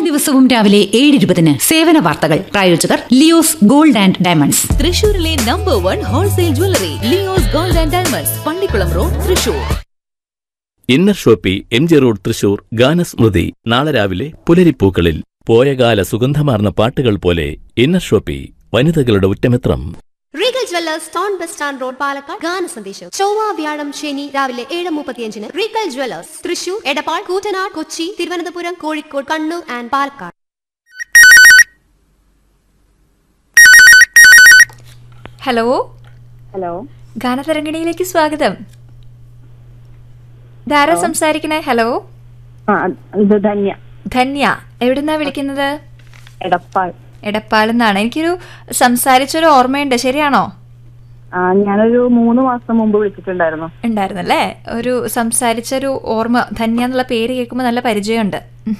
ദിവസവും രാവിലെ ഏഴ് ഇരുപതിന് സേവന വാർത്തകൾ പ്രായോജകർ ലിയോസ് ഗോൾഡ് ആൻഡ് ഡയമണ്ട്സ് തൃശൂരിലെ number one wholesale jewellery Leo's gold and diamonds Pallikulam road Thrissur inner shoppe M G road Thrissur ഗാനസ്മൃതി നാളെ രാവിലെ പുലരിപ്പൂക്കളിൽ പോയകാല സുഗന്ധമാർന്ന പാട്ടുകൾ പോലെ ഇന്നർ ഷോപ്പി വനിതകളുടെ ഉറ്റമിത്രം regal jewellers town bus stand road Palakkad ഗാന സന്ദേശം ചൊവ്വ വ്യാഴം ശനി രാവിലെ ഏഴ് മുപ്പത്തിയഞ്ചിന് regal jewellers Thrissur Edappal Koottanad Kochi Thiruvananthapuram Kozhikode Kannur and Palakkad hello hello ഗാനതരംഗിണിയിലേക്ക് സ്വാഗതം ധാരാ സംസാരിക്കണേ ഹലോ ആ ഇത് ധന്യ ധന്യ എവിടുന്നാ വിളിക്കുന്നത് എടപ്പാൾ എടപ്പാളെന്നാണ് എനിക്കൊരു സംസാരിച്ചൊരു ഓർമ്മയുണ്ട് ശരിയാണോ ആ ഞാനൊരു മൂന്ന് മാസം മുമ്പ് വിളിച്ചിട്ടുണ്ടായിരുന്നു ഉണ്ടായിരുന്നല്ലേ ഒരു സംസാരിച്ചൊരു ഓർമ്മ ധന്യ എന്നുള്ള പേര് കേൾക്കുമ്പോൾ നല്ല പരിചയമുണ്ട്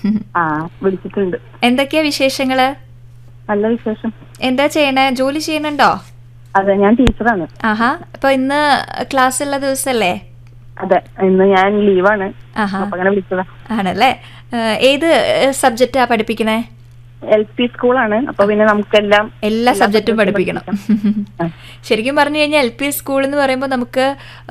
ആ വിളിച്ചിട്ടുണ്ട് എന്തൊക്കെയാ വിശേഷങ്ങള് നല്ല വിശേഷം എന്താ ചെയ്യണേ ജോലി ചെയ്യുന്നുണ്ടോ അതെ ഞാൻ ടീച്ചറാണ് ആഹാ അപ്പൊ ഇന്ന് ക്ലാസ് ഉള്ള ദിവസല്ലേ അതെ ഇന്ന് ഞാൻ ലീവാണ് ആഹാ അപ്പൊ അങ്ങനെ വിളിച്ചതാ ആണല്ലേ ഏഹ് ഏത് സബ്ജക്റ്റാ പഠിപ്പിക്കണേ എൽ പി സ്കൂളാണ് അപ്പൊ പിന്നെ നമുക്കെല്ലാം എല്ലാ സബ്ജക്റ്റും പഠിപ്പിക്കണം ആ. ശരിക്കും പറഞ്ഞു കഴിഞ്ഞാൽ എൽ പി സ്കൂൾ എന്ന് പറയുമ്പോൾ നമുക്ക്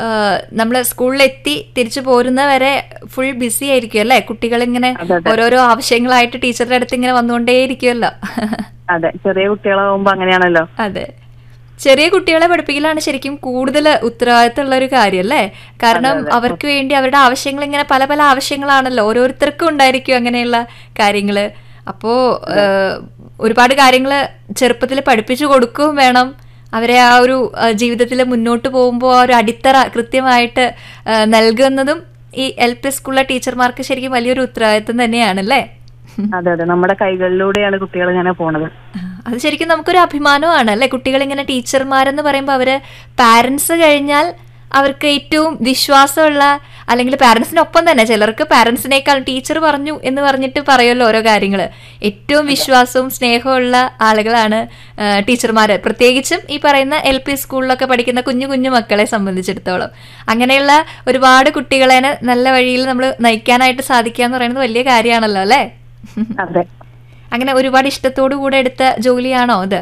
നമ്മൾ സ്കൂളിലെത്തി തിരിച്ചു പോരുന്ന വരെ ഫുൾ ബിസി ആയിരിക്കും അല്ലേ കുട്ടികളിങ്ങനെ അതെ, അതെ. ഓരോരോ ആവശ്യങ്ങളായിട്ട് ടീച്ചറുടെ അടുത്ത് ഇങ്ങനെ വന്നുകൊണ്ടേയിരിക്കുമല്ലോ അതെ ചെറിയ കുട്ടികളാവുമ്പോ അങ്ങനെയാണല്ലോ അതെ ചെറിയ കുട്ടികളെ പഠിപ്പിക്കലാണ് ശരിക്കും കൂടുതൽ ഉത്തരവാദിത്തമുള്ള ഒരു കാര്യം അല്ലേ കാരണം അവർക്ക് വേണ്ടി അവരുടെ ആവശ്യങ്ങൾ ഇങ്ങനെ പല പല ആവശ്യങ്ങളാണല്ലോ ഓരോരുത്തർക്കും ഉണ്ടായിരിക്കും അങ്ങനെയുള്ള കാര്യങ്ങള് അപ്പോ ഏഹ്, ഒരുപാട് കാര്യങ്ങൾ ചെറുപ്പത്തിൽ പഠിപ്പിച്ചു കൊടുക്കുകയും വേണം അവരെ ആ ഒരു ജീവിതത്തിൽ മുന്നോട്ട് പോകുമ്പോൾ ആ ഒരു അടിത്തറ കൃത്യമായിട്ട് ഏഹ്, നൽകുന്നതും ഈ എൽ പി സ്കൂളിലെ ടീച്ചർമാർക്ക് ശരിക്കും വലിയൊരു ഉത്തരവാദിത്തം തന്നെയാണല്ലേ അതെ അതെ നമ്മുടെ കൈകളിലൂടെയാണ് കുട്ടികൾ ഇങ്ങനെ പോണത് അത് ശരിക്കും നമുക്കൊരു അഭിമാനമാണ് അല്ലെ കുട്ടികൾ ഇങ്ങനെ ടീച്ചർമാരെന്ന് പറയുമ്പോൾ അവര് പാരന്റ്സ് കഴിഞ്ഞാൽ അവർക്ക് ഏറ്റവും വിശ്വാസമുള്ള അല്ലെങ്കിൽ പാരന്റ്സിനൊപ്പം തന്നെ ചിലർക്ക് പാരന്റ്സിനേക്കാൾ ടീച്ചർ പറഞ്ഞു എന്ന് പറഞ്ഞിട്ട് പറയുമല്ലോ ഓരോ കാര്യങ്ങൾ ഏറ്റവും വിശ്വാസവും സ്നേഹമുള്ള ആളുകളാണ് ആ, ടീച്ചർമാര് പ്രത്യേകിച്ചും ഈ പറയുന്ന എൽ പി സ്കൂളിലൊക്കെ പഠിക്കുന്ന കുഞ്ഞു കുഞ്ഞു മക്കളെ സംബന്ധിച്ചിടത്തോളം അങ്ങനെയുള്ള ഒരുപാട് കുട്ടികളെ നല്ല വഴിയിൽ നമ്മൾ നയിക്കാനായിട്ട് സാധിക്കുക എന്ന് പറയുന്നത് വലിയ കാര്യമാണല്ലോ അല്ലേ അതെ അങ്ങനെ ഒരുപാട് ഇഷ്ടത്തോടു കൂടെ എടുത്ത ജോലിയാണോ അത്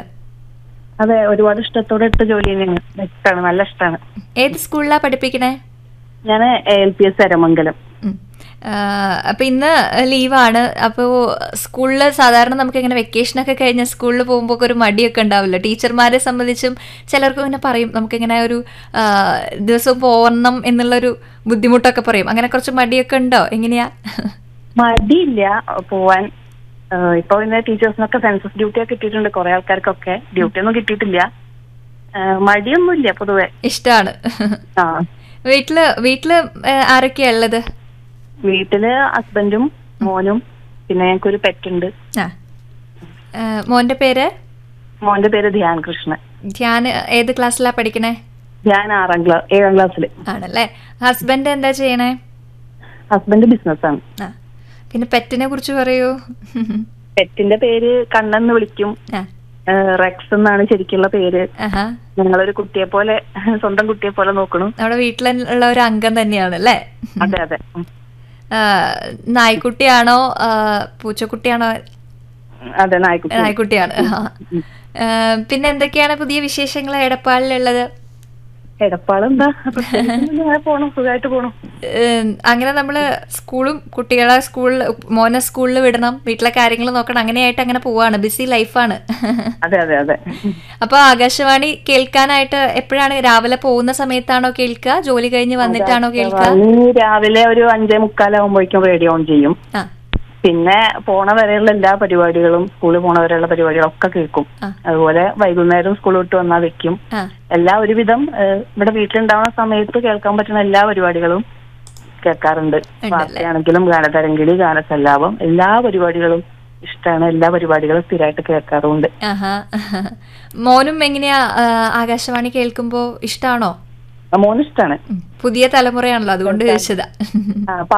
അതെ ഒരുപാട് ഇഷ്ടത്തോടെ എടുത്ത ജോലി തന്നെയാണ് ഇഷ്ടമാണ് നല്ല ഇഷ്ടമാണ് ഏത് സ്കൂളിലാ പഠിപ്പിക്കണേ ഞാൻ എൽ പി എസ് അരമംഗലം ഉം. ആ, അപ്പൊ ഇന്ന് ലീവാണ് അപ്പോൾ സ്കൂളിൽ സാധാരണ നമുക്ക് ഇങ്ങനെ വെക്കേഷനൊക്കെ കഴിഞ്ഞ് സ്കൂളിൽ പോകുമ്പോൾ ഒരു മടിയൊക്കെ ഉണ്ടാവില്ല ടീച്ചർമാരെ സംബന്ധിച്ചും ചിലർക്ക് ഇങ്ങനെ പറയും നമുക്കിങ്ങനെ ഒരു ആ, ദിവസവും പോകണം എന്നുള്ളൊരു ബുദ്ധിമുട്ടൊക്കെ പറയും അങ്ങനെ കുറച്ച് മടിയൊക്കെ ഉണ്ടോ എങ്ങനെയാ മടിയില്ല പോവാൻ ഏഹ് ഇപ്പൊ പിന്നെ ടീച്ചേഴ്സിനൊക്കെ സെൻസസ് ഡ്യൂട്ടി ഒക്കെ കിട്ടിയിട്ടുണ്ട് കുറെ ആൾക്കാർക്കൊക്കെ ഡ്യൂട്ടി ഒന്നും കിട്ടിയിട്ടില്ല ഏഹ് മടിയൊന്നുമില്ല പൊതുവെ ഇഷ്ടമാണ് ആ വീട്ടില് വീട്ടില് ആ, ആരൊക്കെയാ ഉള്ളത് വീട്ടില് ഹസ്ബൻഡും മോനും പിന്നെ ഞങ്ങൾക്കൊരു പെറ്റുണ്ട് ആ ആ, മോന്റെ പേര് മോന്റെ പേര് ധ്യാൻ കൃഷ്ണൻ ധ്യാൻ ഏത് ക്ലാസ്സിലാ പഠിക്കണേ ധ്യാൻ ആറാം ക്ലാസ് ഏഴാം ക്ലാസ്സിൽ ആണല്ലേ ഹസ്ബൻഡ് എന്താ ചെയ്യണേ ഹസ്ബൻഡ് ബിസിനസ്സാണ് ആ പിന്നെ പെറ്റിനെ കുറിച്ച് പറയൂ പെറ്റിന്റെ പേര് കണ്ണെന്ന് വിളിക്കും ആ ഏഹ് റെക്സ് എന്നാണ് ശരിക്കുള്ള പേര് ആഹാ ഞങ്ങളൊരു കുട്ടിയെ പോലെ സ്വന്തം കുട്ടിയെ പോലെ നോക്കണു നമ്മുടെ വീട്ടിലുള്ള ഒരു അംഗം തന്നെയാണ് അല്ലേ അതെ അതെ ഉം. ആ, നായ്ക്കുട്ടിയാണോ ആ, പൂച്ചക്കുട്ടിയാണോ അതെ നായ്ക്കുട്ടി നായ്ക്കുട്ടിയാണ് ആ. ആ, പിന്നെ എന്തൊക്കെയാണ് പുതിയ വിശേഷങ്ങൾ എടപ്പാളിലുള്ളത് എടപ്പാളെന്താ പ്രത്യേകിച്ചൊന്നും ഇങ്ങനെ പോണു സുഖമായിട്ട് പോണു ഏം, അങ്ങനെ നമ്മള് സ്കൂളും കുട്ടികളെ സ്കൂളിൽ മോനെ സ്കൂളിൽ വിടണം വീട്ടിലെ കാര്യങ്ങൾ നോക്കണം അങ്ങനെയായിട്ട് അങ്ങനെ പോവാണ് ബിസി ലൈഫാണ് അതെ അതെ അതെ അപ്പൊ ആകാശവാണി കേൾക്കാനായിട്ട് എപ്പോഴാണ് രാവിലെ പോകുന്ന സമയത്താണോ കേൾക്കുക ജോലി കഴിഞ്ഞ് വന്നിട്ടാണോ കേൾക്കുക ഇനി രാവിലെ ഒരു അഞ്ചേ മുക്കാലാവുമ്പോഴേക്കും റേഡിയോ ഓൺ ചെയ്യും ആ പിന്നെ പോണ വരെയുള്ള എല്ലാ പരിപാടികളും സ്കൂളിൽ പോണ വരെയുള്ള പരിപാടികളും ഒക്കെ കേൾക്കും ആ. അതുപോലെ വൈകുന്നേരം സ്കൂൾ വിട്ട് വന്നാൽ വെക്കും ആ എല്ലാ ഒരുവിധം ഏഹ്, ഇവിടെ വീട്ടിലുണ്ടാവുന്ന സമയത്ത് കേൾക്കാൻ പറ്റുന്ന എല്ലാ പരിപാടികളും കേൾക്കാറുണ്ട് ഉണ്ടല്ലേ? വാർത്തയാണെങ്കിലും ഗാനതരംഗിളി ഗാനസല്ലാപം എല്ലാ പരിപാടികളും ഇഷ്ടമാണ് എല്ലാ പരിപാടികളും സ്ഥിരമായിട്ട് കേൾക്കാറുണ്ട് ആഹാ മോനും എങ്ങനെയാ ആ, ആകാശവാണി കേൾക്കുമ്പോ ഇഷ്ടാണോ മോന് ഇഷ്ടമാണ് ഉം. പുതിയ തലമുറയാണല്ലോ അതുകൊണ്ട് ചോദിച്ചതാ ആ,